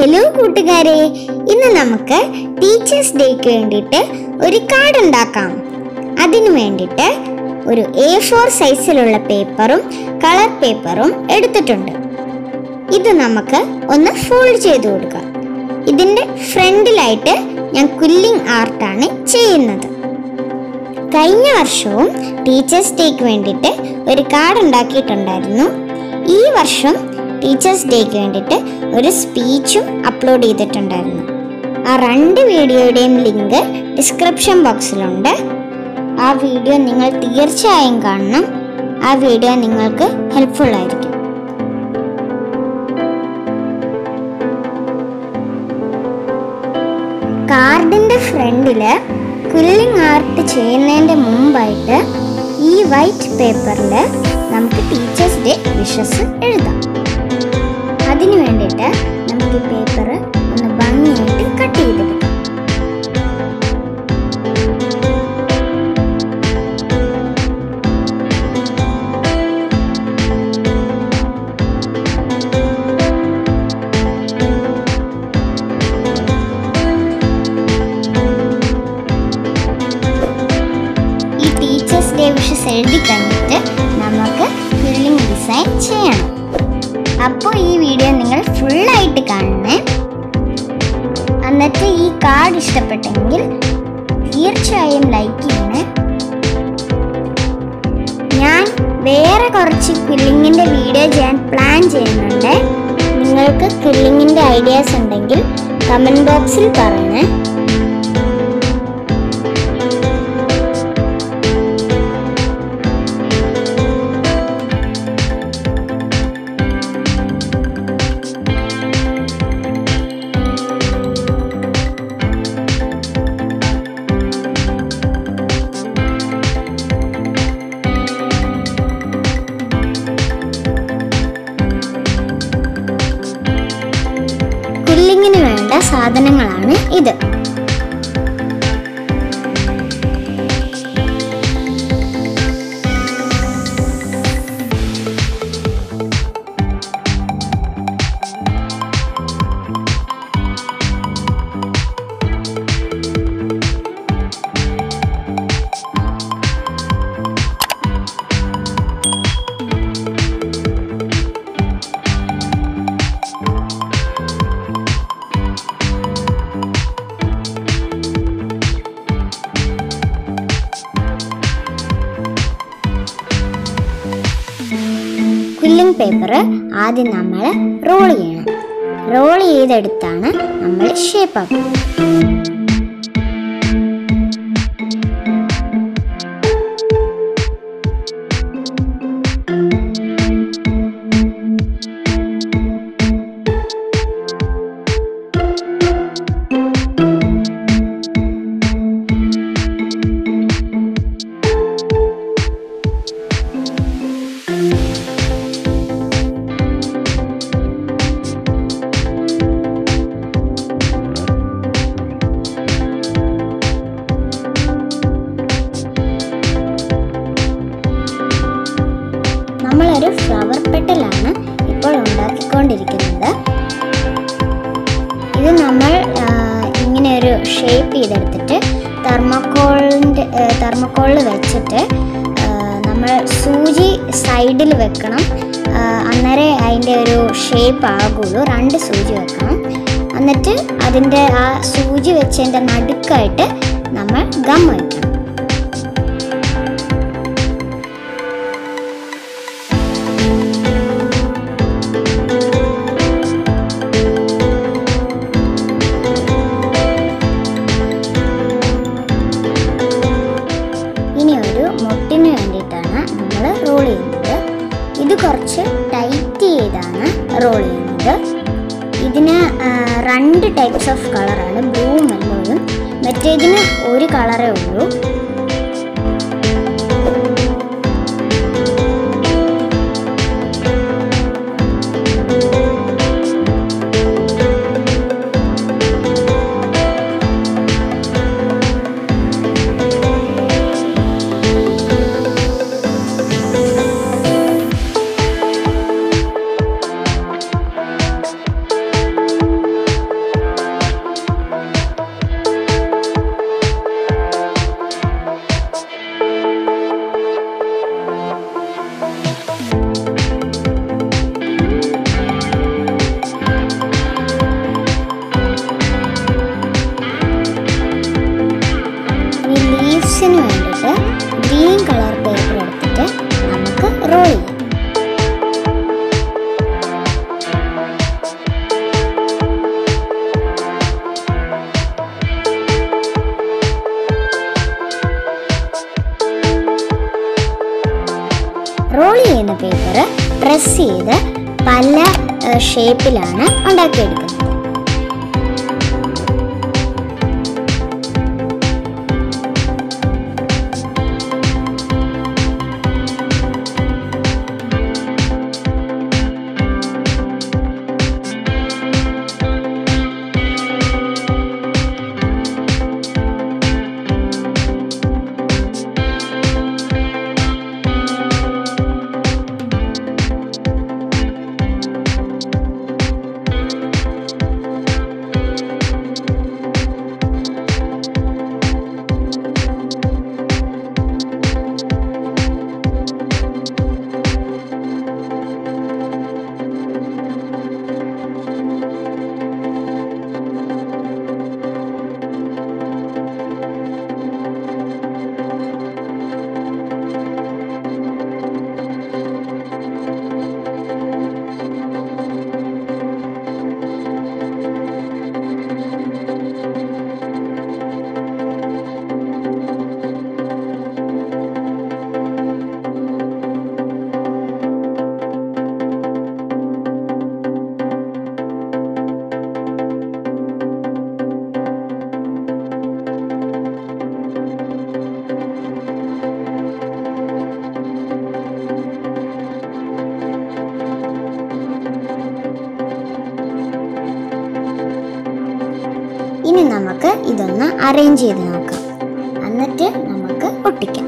hello കൂട്ടുകാരെ ഇന്ന് നമുക്ക് ടീച്ചേഴ്സ് ഡേക്ക് വേണ്ടിയിട്ട് ഒരു കാർഡ് ഉണ്ടാക്കാം അതിനു വേണ്ടിയിട്ട് ഒരു എ ഫോർ സൈസിലുള്ള പേപ്പറും കളർ പേപ്പറും എടുത്തിട്ടുണ്ട് ഇത് നമുക്ക് ഒന്ന് ഫോൾഡ് ചെയ്ത് കൊടുക്കാം ഇതിൻ്റെ ഫ്രണ്ടിലായിട്ട് ഞാൻ കുല്ലിംഗ് ആർട്ടാണ് ചെയ്യുന്നത് കഴിഞ്ഞ വർഷവും ടീച്ചേഴ്സ് ഡേക്ക് വേണ്ടിയിട്ട് ഒരു കാർഡ് ഉണ്ടാക്കിയിട്ടുണ്ടായിരുന്നു ഈ വർഷം ടീച്ചേഴ്സ് ഡേക്ക് വേണ്ടിയിട്ട് ഒരു സ്പീച്ചും അപ്ലോഡ് ചെയ്തിട്ടുണ്ടായിരുന്നു ആ രണ്ട് വീഡിയോയുടെയും ലിങ്ക് ഡിസ്ക്രിപ്ഷൻ ബോക്സിലുണ്ട് ആ വീഡിയോ നിങ്ങൾ തീർച്ചയായും കാണണം ആ വീഡിയോ നിങ്ങൾക്ക് ഹെൽപ്ഫുൾ ആയിരിക്കും കാർഡിന്റെ ഫ്രണ്ടില് കുല്ലിംഗ് ആർട്ട് ചെയ്യുന്നതിന്റെ മുമ്പായിട്ട് ഈ വൈറ്റ് പേപ്പറിൽ നമുക്ക് ടീച്ചേഴ്സ് ഡേ വിഷസ് എഴുതാം അതിനു വേണ്ടിയിട്ട് നമുക്ക് ഈ പേപ്പർ ഒന്ന് ഭംഗിയായിട്ട് കട്ട് ചെയ്തെടുക്കാം ഈ ടീച്ചേഴ്സ് ഡേ വിഷസ് എഴുതി കഴിഞ്ഞിട്ട് നമുക്ക് ഫില്ലിംഗ് ഡിസൈൻ ചെയ്യണം അപ്പോൾ ഈ വീഡിയോ നിങ്ങൾ ഫുള്ളായിട്ട് കാണണേ എന്നിട്ട് ഈ കാർഡ് ഇഷ്ടപ്പെട്ടെങ്കിൽ തീർച്ചയായും ലൈക്ക് ചെയ്യണേ ഞാൻ വേറെ കുറച്ച് ക്വില്ലിങ്ങിൻ്റെ വീഡിയോ ചെയ്യാൻ പ്ലാൻ ചെയ്യുന്നുണ്ട് നിങ്ങൾക്ക് ക്വില്ലിങ്ങിൻ്റെ ഐഡിയാസ് ഉണ്ടെങ്കിൽ കമൻറ്റ് ബോക്സിൽ പറഞ്ഞേ പുല്ലിങ്ങിന് വേണ്ട സാധനങ്ങളാണ് ഇത് കുല്ലിംഗ് പേപ്പർ ആദ്യം നമ്മൾ റോൾ ചെയ്യണം റോൾ ചെയ്തെടുത്താണ് നമ്മൾ ഷേപ്പ് ആക്കുന്നത് നമ്മളൊരു ഫ്ലവർ പെട്ടലാണ് ഇപ്പോൾ ഉണ്ടാക്കിക്കൊണ്ടിരിക്കുന്നത് ഇത് നമ്മൾ ആ, ഇങ്ങനെ ഒരു ഷേപ്പ് ചെയ്തെടുത്തിട്ട് തെർമക്കോളിൻ്റെ തെർമക്കോളിൽ വെച്ചിട്ട് ആ, നമ്മൾ സൂചി സൈഡിൽ വെക്കണം ആ, അന്നേരേ അതിൻ്റെ ഒരു ഷേപ്പ് ആകുള്ളൂ രണ്ട് സൂചി വെക്കണം എന്നിട്ട് അതിൻ്റെ ആ സൂചി വെച്ചതിൻ്റെ നടുക്കായിട്ട് നമ്മൾ ഗം വയ്ക്കണം ഇനി ഒരു മുട്ടിന് വേണ്ടിയിട്ടാണ് നമ്മൾ റോൾ ചെയ്യുന്നത് ഇത് കുറച്ച് ടൈറ്റ് ചെയ്താണ് റോൾ ചെയ്യുന്നത് ഇതിന് ആ, രണ്ട് ടൈപ്സ് ഓഫ് കളറാണ് ബ്ലൂവും യെല്ലോയും മറ്റേതിന് ഒരു കളറേ ഉള്ളൂ റോൾ ചെയ്യാം റോൾ ചെയ്യുന്ന പേപ്പർ പ്രസ് ചെയ്ത് പല ഷേപ്പിലാണ് ഉണ്ടാക്കിയെടുക്കുന്നത് ഇനി നമുക്ക് ഇതൊന്ന് അറേഞ്ച് ചെയ്ത് നോക്കാം എന്നിട്ട് നമുക്ക് ഒട്ടിക്കാം